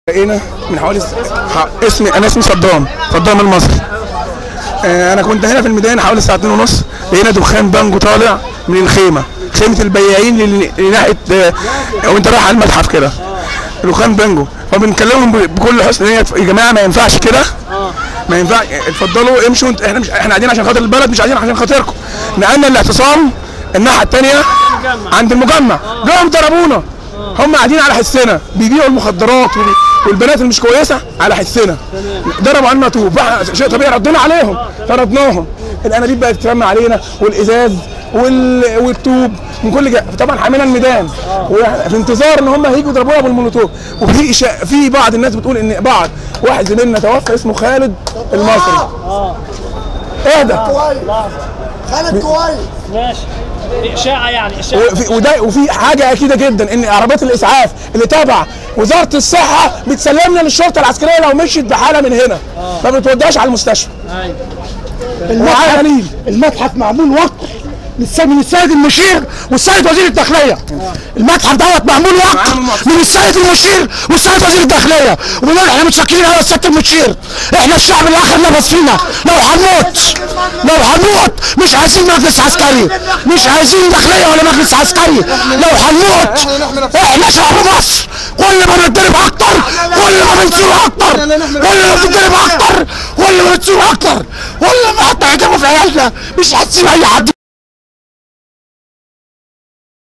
بقينا من حوالي س- ح- اسمي انا اسمي صدام صدام المصري آه، انا كنت هنا في الميدان حوالي الساعه 2 ونص لقينا دخان بانجو طالع من الخيمه خيمه البياعين اللي اللي ناحيه آه، وانت رايح على المتحف كده دخان بانجو فبنكلمهم ب- بكل حسن نيه يا جماعه ما ينفعش كده ما ينفع اتفضلوا امشوا انت احنا مش احنا قاعدين عشان خاطر البلد مش قاعدين عشان خاطركم نقلنا الاعتصام الناحيه الثانيه عند المجمع جم ضربونا هم قاعدين على حسنا بيبيعوا المخدرات وبي- والبنات اللي مش كويسه على حسنا ضربوا عنا طوب بقى شيء طبيعي ردينا عليهم طردناهم الانابيب بقت تترمى علينا والازاز وال... والطوب من كل جهه طبعا حامينا الميدان وإحنا في انتظار ان هم هيجوا يضربونا بالمولوتوف وفي إشاء في بعض الناس بتقول ان بعض واحد زميلنا توفى اسمه خالد المصري اهدى خالد كويس ماشي اشاعه يعني اشاعه وفي وده وفي حاجه اكيده جدا ان عربيات الاسعاف اللي تابعه وزاره الصحه بتسلمنا للشرطه العسكريه لو مشيت بحاله من هنا ما بتوديهاش على المستشفى ايوه وعلى غنيم المتحف معمول وقف للسيد من السيد المشير والسيد وزير الداخليه المتحف دوت معمول وقف من السيد المشير والسيد وزير الداخليه وبنقول احنا متشكرين على سياده المشير احنا الشعب الاخر نفس فينا لو هنموت لو هنموت مش عايزين مجلس عسكري مش عايزين داخليه ولا مجلس عسكري لو هنموت احنا شعب مصر كل ما بنتضرب اكتر كل ما بنصير اكتر كل ما بنتضرب اكتر كل ما بنصير اكتر كل ما حتى يضربوا في عيالنا مش هتسيب اي حد